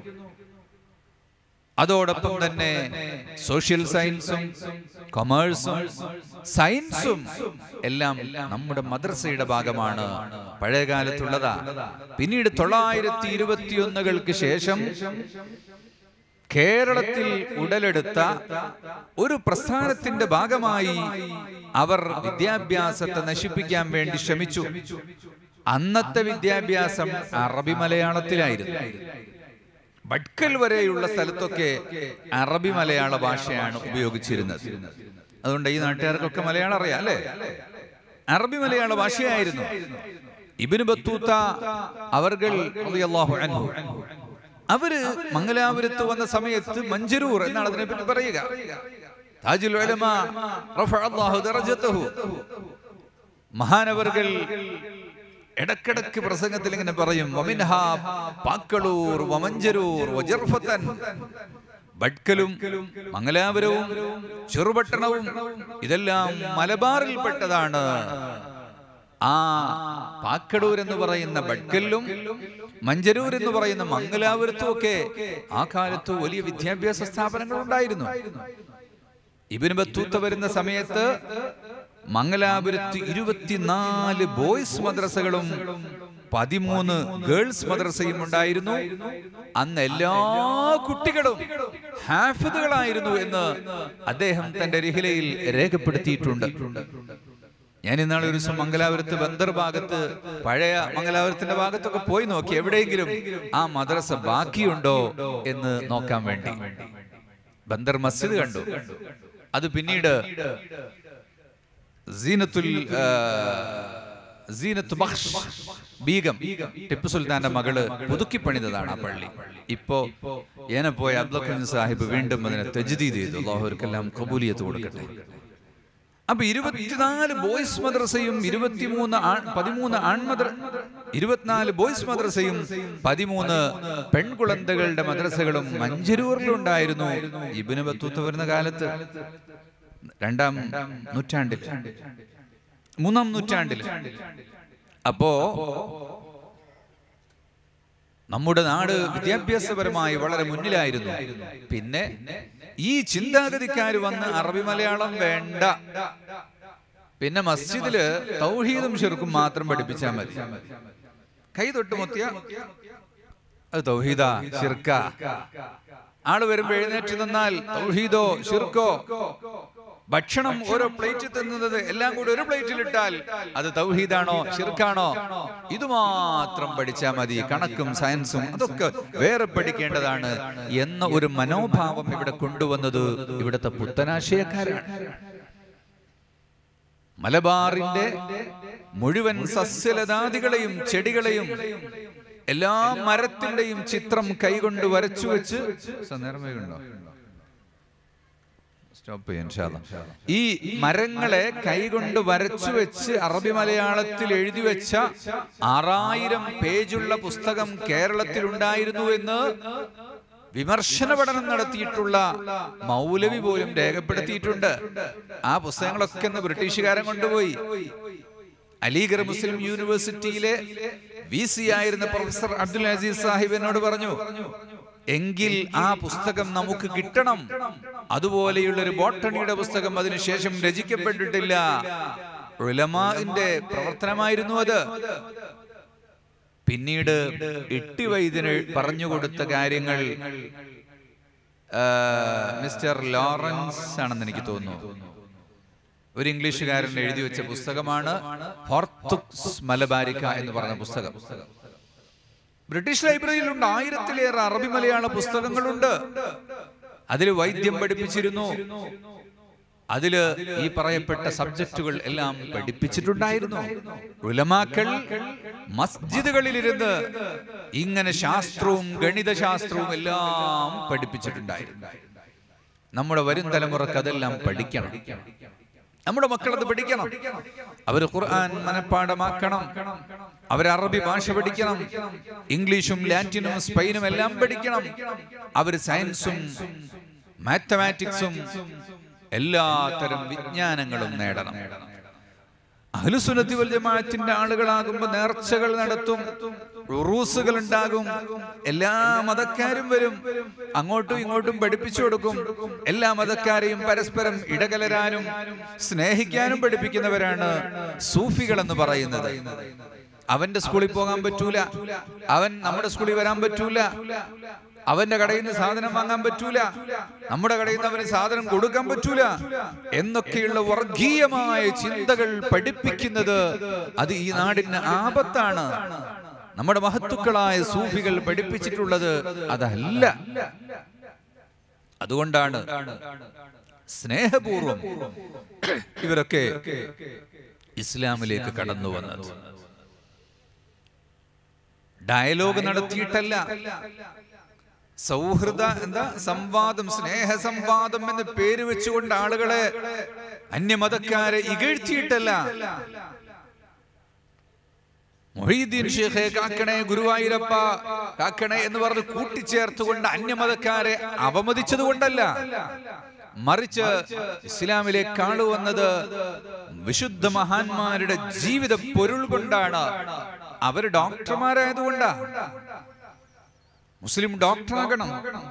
അതോടൊപ്പം തന്നെ സോഷ്യൽ സയൻസും കൊമേഴ്സും സയൻസും എല്ലാം നമ്മുടെ മദ്രസയുടെ ഭാഗമാണ് പഴയകാലത്തുള്ളതാ പിന്നീട് തൊള്ളായിരത്തി ഇരുപത്തിയൊന്നുകൾക്ക് ശേഷം കേരളത്തിൽ ഉടലെടുത്ത ഒരു പ്രസ്ഥാനത്തിന്റെ ഭാഗമായി അവർ വിദ്യാഭ്യാസത്തെ നശിപ്പിക്കാൻ വേണ്ടി ശ്രമിച്ചു അന്നത്തെ വിദ്യാഭ്യാസം അറബി മലയാളത്തിലായിരുന്നു ഭട്കൽ വരെയുള്ള സ്ഥലത്തൊക്കെ അറബി മലയാള ഭാഷയാണ് ഉപയോഗിച്ചിരുന്നത് അതുകൊണ്ട് ഈ നാട്ടുകാർക്കൊക്കെ മലയാളം അറിയാം അല്ലേ അറബി മലയാള ഭാഷയായിരുന്നു ഇബിന് ബത്തൂത്ത അവർകൾ റളിയല്ലാഹു അൻഹു അവര് മംഗലാപുരത്ത് വന്ന സമയത്ത് മഞ്ചരൂർ എന്നാണ് അതിനെ പറ്റി പറയുക താജുൽ ഉലമ റഫഅല്ലാഹു ദറജതഹു മഹാനവർകൾ ഇടക്കിടക്ക് പ്രസംഗത്തിൽ ഇങ്ങനെ പറയും വമിൻഹ പാക്കളൂർ വമഞ്ചരൂർ വജർഫത്തൻ ഭട്കലും മംഗലാപുരവും ചെറുപട്ടണവും ഇതെല്ലാം മലബാറിൽപ്പെട്ടതാണ് ആ പാക്കടൂർ എന്ന് പറയുന്ന ഭട്കലിലും മഞ്ചരൂർ എന്ന് പറയുന്ന മംഗലാപുരത്തും ഒക്കെ ആ കാലത്ത് വലിയ വിദ്യാഭ്യാസ സ്ഥാപനങ്ങൾ ഉണ്ടായിരുന്നു ഇബിന് ബത്തൂത്ത വരുന്ന സമയത്ത് മംഗലാപുരത്ത് ഇരുപത്തിനാല് ബോയ്സ് മദ്രസകളും പതിമൂന്ന് ഗേൾസ് മദ്രസയും ഉണ്ടായിരുന്നു അന്ന് എല്ലാ കുട്ടികളും ഹാഫിദുകളായിരുന്നു എന്ന് അദ്ദേഹം തന്റെ രഹിലയിൽ രേഖപ്പെടുത്തിയിട്ടുണ്ട് ഞാൻ ഇന്നാളെ ഒരു ദിവസം മംഗലാപുരത്ത് ബന്ദർ ഭാഗത്ത് പഴയ മംഗലാപുരത്തിന്റെ ഭാഗത്തൊക്കെ പോയി നോക്കി എവിടെയെങ്കിലും ആ മദ്രസ ബാക്കിയുണ്ടോ എന്ന് നോക്കാൻ വേണ്ടി ബന്ദർ മസ്ജിദ് കണ്ടു അത് പിന്നീട് സീനത്തുൽ ആ, സീനത്ത് ബഖ്ഷ് ബീഗം ടിപ്പു സുൽത്താന്റെ മകള് പുതുക്കി പണിതതാണ് ആ പള്ളി ഇപ്പോ ഏനെ പോയ അബ്ദുൽ സാഹിബ് വീണ്ടും അതിനെ തെജ്ദീദ് ചെയ്തു അള്ളാഹുർക്കെല്ലാം കബൂലിയത്ത് കൊടുക്കട്ടെ അപ്പൊ ഇരുപത്തിനാല് ബോയ്സ് മദ്രസയും ഇരുപത്തിമൂന്ന് ആൺ പതിമൂന്ന് ആൺമദ്ര ഇരുപത്തിനാല് ബോയ്സ് മദ്രസയും പതിമൂന്ന് പെൺകുളന്തകളുടെ മദ്രസകളും മഞ്ചരൂരിലുണ്ടായിരുന്നു ഇബിന് ബത്തൂത്ത് വരുന്ന കാലത്ത് രണ്ടാം നൂറ്റാണ്ടിൽ മൂന്നാം നൂറ്റാണ്ടിൽ അപ്പോ നമ്മുടെ നാട് വിദ്യാഭ്യാസപരമായി വളരെ മുന്നിലായിരുന്നു പിന്നെ ഈ ചിന്താഗതിക്കാർ വന്ന് അറബി മലയാളം വേണ്ട പിന്നെ മസ്ജിദില് തൗഹീദും ഷിർക്കും മാത്രം പഠിപ്പിച്ചാൽ മതി കൈ തൊട്ടുമുത്തിയ അത് തൗഹീദ ഷിർക്ക ആള് വരുമ്പോ എഴുന്നേറ്റ് നിന്നാൽ തൗഹീദോ ഷിർക്കോ ഭക്ഷണം ഓരോ പ്ലേറ്റിൽ തിന്നുന്നത് എല്ലാം കൂടി ഒരു പ്ലേറ്റിൽ ഇട്ടാൽ അത് തൗഹീദാണോ ഷിർക്കാണോ ഇത് മാത്രം പഠിച്ചാൽ മതി കണക്കും സയൻസും അതൊക്കെ വേറെ പഠിക്കേണ്ടതാണ് എന്ന ഒരു മനോഭാവം ഇവിടെ കൊണ്ടുവന്നത് ഇവിടുത്തെ പുത്തനാശയക്കാരാണ് മലബാറിന്റെ മുഴുവൻ സസ്യലതാദികളെയും ചെടികളെയും എല്ലാ മരത്തിന്റെയും ചിത്രം കൈകൊണ്ട് വരച്ചു വെച്ച് നേർമയുണ്ടോ സ്റ്റോപ്പ് ചെയ്യാം ഇൻഷാ അല്ലാ. ഈ മരങ്ങളെ കൈകൊണ്ട് വരച്ചു വെച്ച് അറബി മലയാളത്തിൽ എഴുതി വെച്ച ആറായിരം പേജുള്ള പുസ്തകം കേരളത്തിൽ ഉണ്ടായിരുന്നു എന്ന് വിമർശന പഠനം നടത്തിയിട്ടുള്ള മൗലവി പോലും രേഖപ്പെടുത്തിയിട്ടുണ്ട് ആ പുസ്തകങ്ങളൊക്കെ ഇന്ന് ബ്രിട്ടീഷുകാരൻ കൊണ്ടുപോയി അലിഗഡ് മുസ്ലിം യൂണിവേഴ്സിറ്റിയിലെ വി സി ആയിരുന്ന പ്രൊഫസർ അബ്ദുൽ അസീസ് സാഹിബ് എന്നോട് പറഞ്ഞു എങ്കിൽ ആ പുസ്തകം നമുക്ക് കിട്ടണം അതുപോലെയുള്ള ഒരു ബോട്ടണിയുടെ പുസ്തകം അതിനുശേഷം രചിക്കപ്പെട്ടിട്ടില്ല ഉലമാന്റെ പ്രവർത്തനമായിരുന്നു അത് പിന്നീട് ഇട്ടി വൈദ്യന് പറഞ്ഞുകൊടുത്ത കാര്യങ്ങൾ ആ, മിസ്റ്റർ ലോറൻസ് ആണെന്ന് എനിക്ക് തോന്നുന്നു ഒരു ഇംഗ്ലീഷുകാരൻ എഴുതി വെച്ച പുസ്തകമാണ് ഹോർത്തുക്സ് മലബാരിക്ക എന്ന് പറഞ്ഞ പുസ്തകം ബ്രിട്ടീഷ് ലൈബ്രറിയിലുണ്ട് ആയിരത്തിലേറെ അറബി മലയാള പുസ്തകങ്ങളുണ്ട് അതിൽ വൈദ്യം പഠിപ്പിച്ചിരുന്നു അതില് ഈ പറയപ്പെട്ട സബ്ജക്റ്റുകൾ എല്ലാം പഠിപ്പിച്ചിട്ടുണ്ടായിരുന്നു ഉലമാക്കൾ മസ്ജിദുകളിലിരുന്ന് ഇങ്ങനെ ശാസ്ത്രവും ഗണിതശാസ്ത്രവും എല്ലാം പഠിപ്പിച്ചിട്ടുണ്ടായിരുന്നു നമ്മുടെ വരും തലമുറക്ക് അതെല്ലാം പഠിക്കണം നമ്മുടെ മക്കൾ അത് പഠിക്കണം അവർ ഖുർആൻ മനഃപ്പാടമാക്കണം അവർ അറബി ഭാഷ പഠിക്കണം ഇംഗ്ലീഷും ലാറ്റിനും സ്പെയിനും എല്ലാം പഠിക്കണം അവർ സയൻസും മാത്തമാറ്റിക്സും എല്ലാത്തരം വിജ്ഞാനങ്ങളും നേടണം അഹ്ലുസുന്നത്തി വൽ ജമാഅത്തിന്റെ ആളുകളാകുമ്പോൾ നേർച്ചകൾ നടത്തും ഉറൂസുകൾ ഉണ്ടാകും എല്ലാ മതക്കാരും വരും അങ്ങോട്ടും ഇങ്ങോട്ടും പഠിപ്പിച്ചു കൊടുക്കും എല്ലാ മതക്കാരെയും പരസ്പരം ഇടകലരാനും സ്നേഹിക്കാനും പഠിപ്പിക്കുന്നവരാണ് സൂഫികൾ എന്ന് പറയുന്നത് അവന്റെ സ്കൂളിൽ പോകാൻ പറ്റൂല അവൻ നമ്മുടെ സ്കൂളിൽ വരാൻ പറ്റൂല അവന്റെ കടയിൽ നിന്ന് സാധനം വാങ്ങാൻ പറ്റൂല നമ്മുടെ കടയിൽ നിന്ന് അവന് സാധനം കൊടുക്കാൻ പറ്റൂല എന്നൊക്കെയുള്ള വർഗീയമായ ചിന്തകൾ പഠിപ്പിക്കുന്നത് അത് ഈ നാടിന് ആപത്താണ് നമ്മുടെ മഹത്തുക്കളായ സൂഫികൾ പഠിപ്പിച്ചിട്ടുള്ളത് അതല്ല അതുകൊണ്ടാണ് സ്നേഹപൂർവം ഇവരൊക്കെ ഇസ്ലാമിലേക്ക് കടന്നു വന്നത് ഡയലോഗ് നടത്തിയിട്ടല്ല സൗഹൃദ എന്താ സംവാദം സ്നേഹ സംവാദം എന്ന് പേര് വെച്ചുകൊണ്ട് ആളുകളെ അന്യമതക്കാരെ ഇകഴ്ത്തിയിട്ടല്ല മൊഹീദ്ദീൻ ഷേഖെ കാക്കണേ ഗുരുവായൂരപ്പ കാക്കണേ എന്ന് പറഞ്ഞ് കൂട്ടിച്ചേർത്തുകൊണ്ട് അന്യമതക്കാരെ അവമതിച്ചത് കൊണ്ടല്ല മറിച്ച് ഇസ്ലാമിലേക്ക് ആള് വന്നത് വിശുദ്ധ മഹാന്മാരുടെ ജീവിത പൊരുൾ കൊണ്ടാണ് അവര് ഡോക്ടർമാരായതുകൊണ്ടാ മുസ്ലിം ഡോക്ടറാകണം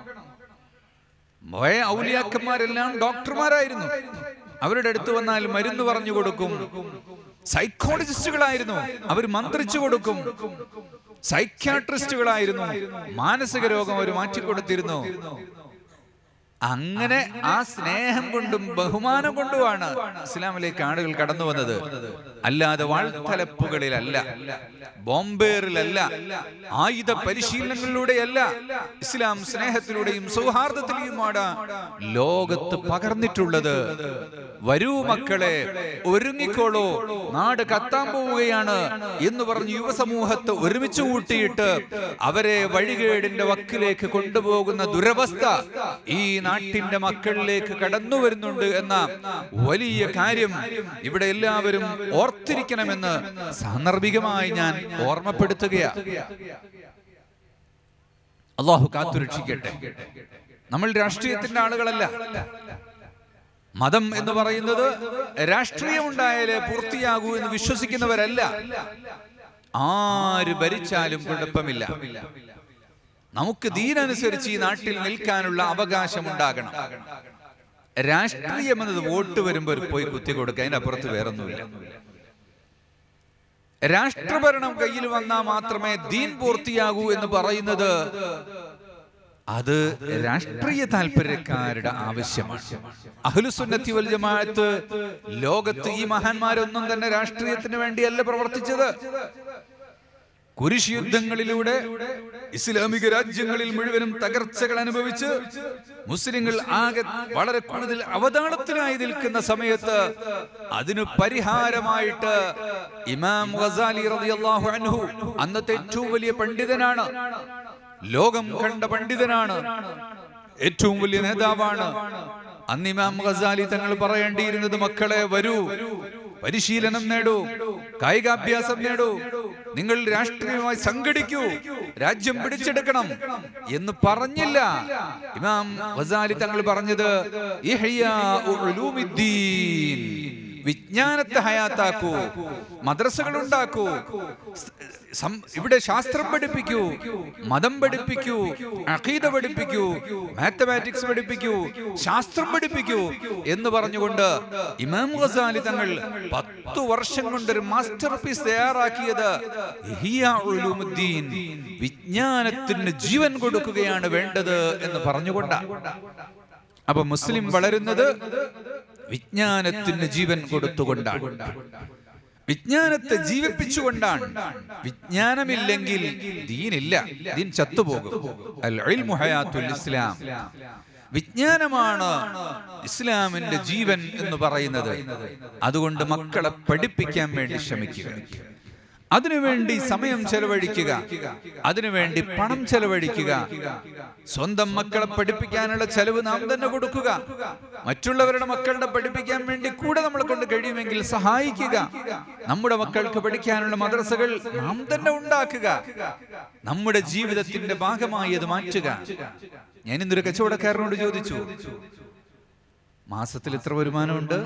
പഴയ ഔലിയാക്കന്മാരെല്ലാം ഡോക്ടർമാരായിരുന്നു അവരുടെ അടുത്ത് വന്നാൽ മരുന്ന് പറഞ്ഞു കൊടുക്കും സൈക്കോളജിസ്റ്റുകളായിരുന്നു അവർ മന്ത്രിച്ചു കൊടുക്കും സൈക്യാട്രിസ്റ്റുകളായിരുന്നു മാനസിക രോഗം അവർ മാറ്റിക്കൊടുത്തിരുന്നു അങ്ങനെ ആ സ്നേഹം കൊണ്ടും ബഹുമാനം കൊണ്ടുമാണ് ഇസ്ലാമിലേക്ക് ആളുകൾ കടന്നു വന്നത് അല്ലാതെ വാൾത്തലപ്പുകളിലല്ല ബോംബേറിലല്ല ആയുധ പരിശീലനങ്ങളിലൂടെയല്ല ഇസ്ലാം സ്നേഹത്തിലൂടെയും സൗഹാർദ്ദത്തിലൂടെയുമാണ് ലോകത്ത് പകർന്നിട്ടുള്ളത് വരൂ മക്കളെ ഒരുങ്ങിക്കോളൂ നാട് കത്താൻ പോവുകയാണ് എന്ന് പറഞ്ഞ് യുവസമൂഹത്തെ ഒരുമിച്ച് കൂട്ടിയിട്ട് അവരെ വഴികേടിന്റെ വക്കിലേക്ക് കൊണ്ടുപോകുന്ന ദുരവസ്ഥ ഈ നാട്ടിന്റെ മക്കളിലേക്ക് കടന്നു വരുന്നുണ്ട് എന്ന വലിയ കാര്യം ഇവിടെ എല്ലാവരും ഓർത്തിരിക്കണമെന്ന് സാന്ദർഭികമായി ഞാൻ ഓർമ്മപ്പെടുത്തുകയാ അള്ളാഹു കാത്തുരക്ഷിക്കട്ടെ നമ്മൾ രാഷ്ട്രീയത്തിന്റെ ആളുകളല്ല മതം എന്ന് പറയുന്നത് രാഷ്ട്രീയം ഉണ്ടായാലേ പൂർത്തിയാകൂ എന്ന് വിശ്വസിക്കുന്നവരല്ല ആര് ഭരിച്ചാലും കുഴപ്പമില്ല നമുക്ക് ദീനനുസരിച്ച് ഈ നാട്ടിൽ നിൽക്കാനുള്ള അവകാശം ഉണ്ടാകണം രാഷ്ട്രീയം എന്നത് വോട്ട് വരുമ്പോൾ പോയി കുത്തി കൊടുക്കുക അതിനപ്പുറത്ത് വേറൊന്നുമില്ല രാഷ്ട്രഭരണം കയ്യിൽ വന്നാൽ മാത്രമേ ദീൻ പൂർത്തിയാകൂ എന്ന് പറയുന്നത് അത് രാഷ്ട്രീയ താല്പര്യക്കാരുടെ ആവശ്യമാണ് അഹ്ലുസുന്നത്തി വൽ ജമാഅത്ത് ലോകത്ത് ഈ മഹാന്മാരൊന്നും തന്നെ രാഷ്ട്രീയത്തിന് വേണ്ടിയല്ല പ്രവർത്തിച്ചത് കുരിശ് യുദ്ധങ്ങളിലൂടെ ഇസ്ലാമിക രാജ്യങ്ങളിൽ മുഴുവനും തകർച്ചകൾ അനുഭവിച്ച് മുസ്ലിങ്ങൾ ആകെ വളരെ കൂടുതൽ അവതാളത്തിലായി നിൽക്കുന്ന സമയത്ത് അതിനു പരിഹാരമായിട്ട് ഇമാം ഗസാലി റളിയല്ലാഹു അൻഹു അന്നത്തെ ഏറ്റവും വലിയ പണ്ഡിതനാണ് ലോകം കണ്ട പണ്ഡിതനാണ് ഏറ്റവും വലിയ നേതാവാണ് അന്ന് ഇമാം ഗസാലി തങ്ങൾ പറയേണ്ടിയിരുന്നത് മക്കളെ വരൂ പരിശീലനം നേടൂ കായികാഭ്യാസം നേടൂ നിങ്ങൾ രാഷ്ട്രീയമായി സംഘടിക്കൂ രാജ്യം പിടിച്ചെടുക്കണം എന്ന് പറഞ്ഞില്ല ഇമാം ഗസാലി തങ്ങൾ പറഞ്ഞത് ഇഹ്യാഉ ഉലൂമിദ്ദീൻ. വിജ്ഞാനത്തെ ഹയാത്താക്കൂ മദ്രസകൾ ഉണ്ടാക്കൂ സം- ഇവിടെ ശാസ്ത്രം പഠിപ്പിക്കൂ മതം പഠിപ്പിക്കൂ അഖീദ പഠിപ്പിക്കൂ മാത്തമാറ്റിക്സ് പഠിപ്പിക്കൂ ശാസ്ത്രം പഠിപ്പിക്കൂ എന്ന് പറഞ്ഞുകൊണ്ട് ഇമാം ഗസാലി തങ്ങൾ പത്തു വർഷം കൊണ്ടൊരു മാസ്റ്റർ പീസ് തയ്യാറാക്കിയത് ഇഹ്യാ ഉലൂമുദ്ദീൻ. വിജ്ഞാനത്തിന് ജീവൻ കൊടുക്കുകയാണ് വേണ്ടത് എന്ന് പറഞ്ഞുകൊണ്ടാണ് അപ്പൊ മുസ്ലിം വളരുന്നത് വിജ്ഞാനത്തിന് ജീവൻ കൊടുത്തുകൊണ്ടാണ് വിജ്ഞാനത്തെ ജീവിപ്പിച്ചുകൊണ്ടാണ് വിജ്ഞാനമില്ലെങ്കിൽ ദീനില്ല ദീൻ ചത്തുപോകും അൽ ഇൽമു ഹയാത്തുൽ ഇസ്ലാം വിജ്ഞാനമാണ് ഇസ്ലാമിന്റെ ജീവൻ എന്ന് പറയുന്നത് അതുകൊണ്ട് മക്കളെ പഠിപ്പിക്കാൻ വേണ്ടി ശ്രമിക്കുക അതിനുവേണ്ടി സമയം ചെലവഴിക്കുക അതിനുവേണ്ടി പണം ചെലവഴിക്കുക സ്വന്തം മക്കളെ പഠിപ്പിക്കാനുള്ള ചെലവ് നാം തന്നെ കൊടുക്കുക മറ്റുള്ളവരുടെ മക്കളുടെ പഠിപ്പിക്കാൻ വേണ്ടി കൂടെ നമ്മളെ കൊണ്ട് കഴിയുമെങ്കിൽ സഹായിക്കുക നമ്മുടെ മക്കൾക്ക് പഠിക്കാനുള്ള മദ്രസകൾ നാം തന്നെ ഉണ്ടാക്കുക നമ്മുടെ ജീവിതത്തിന്റെ ഭാഗമായി അത് മാറ്റുക ഞാൻ ഇന്നൊരു കച്ചവടക്കാരനോട് ചോദിച്ചു മാസത്തിൽ എത്ര വരുമാനമുണ്ട്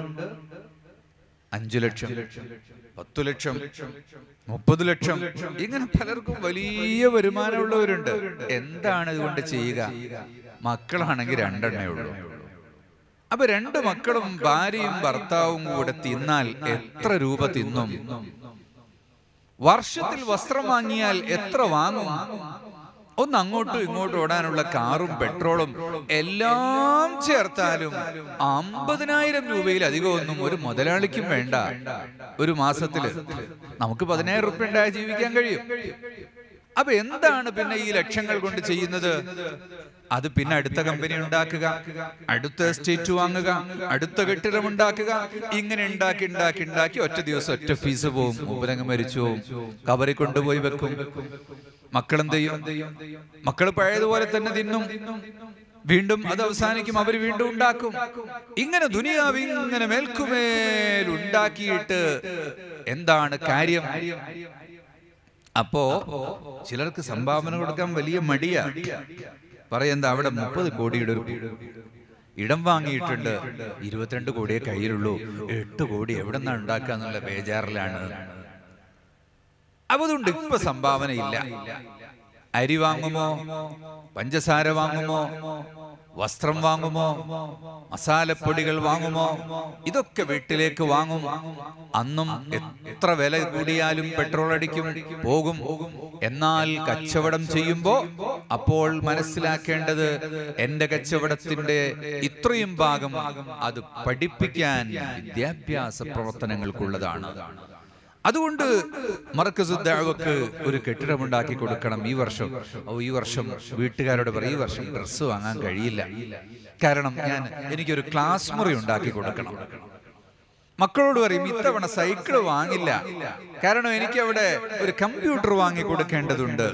അഞ്ചു ലക്ഷം പത്തു ലക്ഷം മുപ്പത് ലക്ഷം ഇങ്ങനെ പലർക്കും വലിയ വരുമാനമുള്ളവരുണ്ട് എന്താണ് ഇതുകൊണ്ട് ചെയ്യുക മക്കളാണെങ്കിൽ രണ്ടെണ്ണേ ഉള്ളൂ അപ്പൊ രണ്ട് മക്കളും ഭാര്യയും ഭർത്താവും കൂടെ തിന്നാൽ എത്ര രൂപ തിന്നും വർഷത്തിൽ വസ്ത്രം വാങ്ങിയാൽ എത്ര വാങ്ങും ഒന്ന് അങ്ങോട്ടും ഇങ്ങോട്ടും ഓടാനുള്ള കാറും പെട്രോളും എല്ലാം ചേർത്താലും അമ്പതിനായിരം രൂപയിൽ അധികം ഒന്നും ഒരു മുതലാളിക്കും വേണ്ട ഒരു മാസത്തില് നമുക്ക് പതിനായിരം റുപ്യ ഉണ്ടായി ജീവിക്കാൻ കഴിയും അപ്പൊ എന്താണ് പിന്നെ ഈ ലക്ഷങ്ങൾ കൊണ്ട് ചെയ്യുന്നത് അത് പിന്നെ അടുത്ത കമ്പനി ഉണ്ടാക്കുക അടുത്ത എസ്റ്റേറ്റ് വാങ്ങുക അടുത്ത കെട്ടിടം ഉണ്ടാക്കുക ഇങ്ങനെ ഉണ്ടാക്കി ഉണ്ടാക്കി ഉണ്ടാക്കി ഒറ്റ ദിവസം ഒറ്റ ഫീസ് പോവും മൂപ്പരങ്ങ് മരിച്ചു പോവും കബറി കൊണ്ടുപോയി വെക്കും മക്കളെന്ത് ചെയ്യും മക്കൾ പഴയതുപോലെ തന്നെ തിന്നും വീണ്ടും അത് അവസാനിക്കും അവർ വീണ്ടും ഉണ്ടാക്കും ഇങ്ങനെ ദുനിയാവ് ഇങ്ങനെ മേൽക്കുമേൽ ഉണ്ടാക്കിയിട്ട് എന്താണ് കാര്യം അപ്പോ ചിലർക്ക് സംഭാവന കൊടുക്കാൻ വലിയ മടിയാ പറയുന്നത് അവിടെ മുപ്പത് കോടിയുടെ ഒരു ഇടം വാങ്ങിയിട്ടുണ്ട് ഇരുപത്തിരണ്ട് കോടിയെ കയ്യിലുള്ളൂ എട്ട് കോടി എവിടെ നിന്നാ ഉണ്ടാക്കുക എന്നുള്ള ബേജാറിലാണ് അപ്പൊ അതുകൊണ്ട് ഇപ്പൊ സംഭാവന ഇല്ല അരി വാങ്ങുമോ പഞ്ചസാര വാങ്ങുമോ വസ്ത്രം വാങ്ങുമോ മസാലപ്പൊടികൾ വാങ്ങുമോ ഇതൊക്കെ വീട്ടിലേക്ക് വാങ്ങും അന്നും എത്ര വില കൂടിയാലും പെട്രോൾ അടിക്കും പോകും എന്നാൽ കച്ചവടം ചെയ്യുമ്പോ അപ്പോൾ മനസ്സിലാക്കേണ്ടത് എന്റെ കച്ചവടത്തിന്റെ ഇത്രയും ഭാഗം അത് പഠിപ്പിക്കാൻ വിദ്യാഭ്യാസ പ്രവർത്തനങ്ങൾക്കുള്ളതാണ് അതുകൊണ്ട് മറക്കസുദ്ദാവക്ക് ഒരു കെട്ടിടമുണ്ടാക്കി കൊടുക്കണം ഈ വർഷം ഓ ഈ വർഷം വീട്ടുകാരോട് പറയും ഈ വർഷം ഡ്രസ്സ് വാങ്ങാൻ കഴിയില്ല കാരണം ഞാൻ എനിക്കൊരു ക്ലാസ് മുറി ഉണ്ടാക്കി കൊടുക്കണം മക്കളോട് പറയും ഇത്തവണ സൈക്കിൾ വാങ്ങില്ല കാരണം എനിക്ക് അവിടെ ഒരു കമ്പ്യൂട്ടർ വാങ്ങി കൊടുക്കേണ്ടതുണ്ട്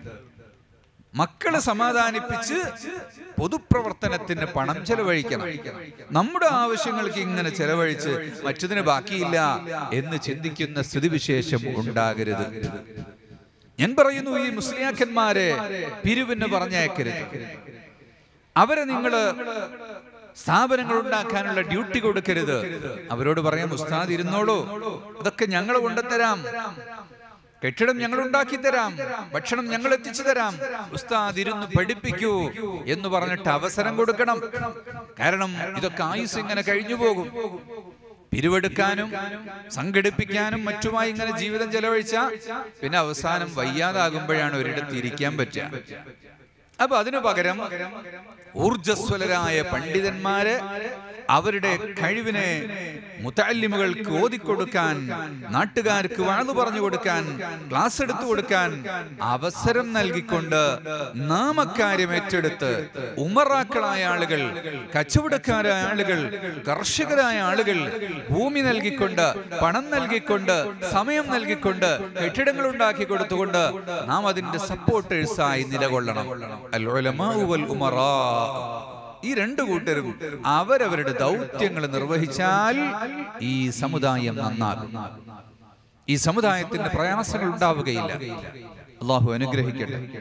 മക്കളെ സമാധാനിപ്പിച്ച് പൊതുപ്രവർത്തനത്തിന് പണം ചെലവഴിക്കണം നമ്മുടെ ആവശ്യങ്ങൾക്ക് ഇങ്ങനെ ചെലവഴിച്ച് മറ്റതിന് ബാക്കിയില്ല എന്ന് ചിന്തിക്കുന്ന സ്ഥിതിവിശേഷം ഉണ്ടാകരുത് ഞാൻ പറയുന്നു ഈ മുസ്ലിയാക്കന്മാരെ പിരിവിന് പറഞ്ഞയക്കരുത് അവരെ നിങ്ങള് സ്ഥാപനങ്ങൾ ഉണ്ടാക്കാനുള്ള ഡ്യൂട്ടി കൊടുക്കരുത് അവരോട് പറയാം ഉസ്താദ് ഇരുന്നോളൂ അതൊക്കെ ഞങ്ങൾ കൊണ്ടുതരാം കെട്ടിടം ഞങ്ങൾ ഉണ്ടാക്കി തരാം ഭക്ഷണം ഞങ്ങൾ എത്തിച്ചു തരാം ഉസ്താദ് ഇരുന്ന് പഠിപ്പിക്കൂ എന്ന് പറഞ്ഞിട്ട് അവസരം കൊടുക്കണം കാരണം ഇതൊക്കെ ആയുസ് ഇങ്ങനെ കഴിഞ്ഞു പോകും പിരിവെടുക്കാനും സംഘടിപ്പിക്കാനും മറ്റുമായി ഇങ്ങനെ ജീവിതം ചെലവഴിച്ച പിന്നെ അവസാനം വയ്യാതാകുമ്പോഴാണ് ഒരിടത്ത് ഇരിക്കാൻ പറ്റുക അപ്പൊ അതിനു പകരം ഊർജസ്വലരായ പണ്ഡിതന്മാര് അവരുടെ കഴിവിനെ മുത്തല്ലിമുകൾക്ക് ഓതിക്കൊടുക്കാൻ നാട്ടുകാർക്ക് വാഴ്ന്നു പറഞ്ഞു കൊടുക്കാൻ ക്ലാസ് എടുത്തു കൊടുക്കാൻ അവസരം നൽകിക്കൊണ്ട് നാമക്കാര്യം ഏറ്റെടുത്ത് ഉമറാക്കളായ ആളുകൾ കച്ചവടക്കാരായ ആളുകൾ കർഷകരായ ആളുകൾ ഭൂമി നൽകിക്കൊണ്ട് പണം നൽകിക്കൊണ്ട് സമയം നൽകിക്കൊണ്ട് കെട്ടിടങ്ങൾ ഉണ്ടാക്കി കൊടുത്തുകൊണ്ട് നാം അതിന്റെ സപ്പോർട്ടേഴ്സായി നിലകൊള്ളണം അൽ ഉലമാ വൽ ഉമറാ ഈ രണ്ടു കൂട്ടരും അവരവരുടെ ദൗത്യങ്ങൾ നിർവഹിച്ചാൽ ഈ സമുദായം നന്നാകും ഈ സമുദായത്തിന്റെ പ്രയാസങ്ങൾ ഉണ്ടാവുകയില്ല അള്ളാഹു അനുഗ്രഹിക്കട്ടെ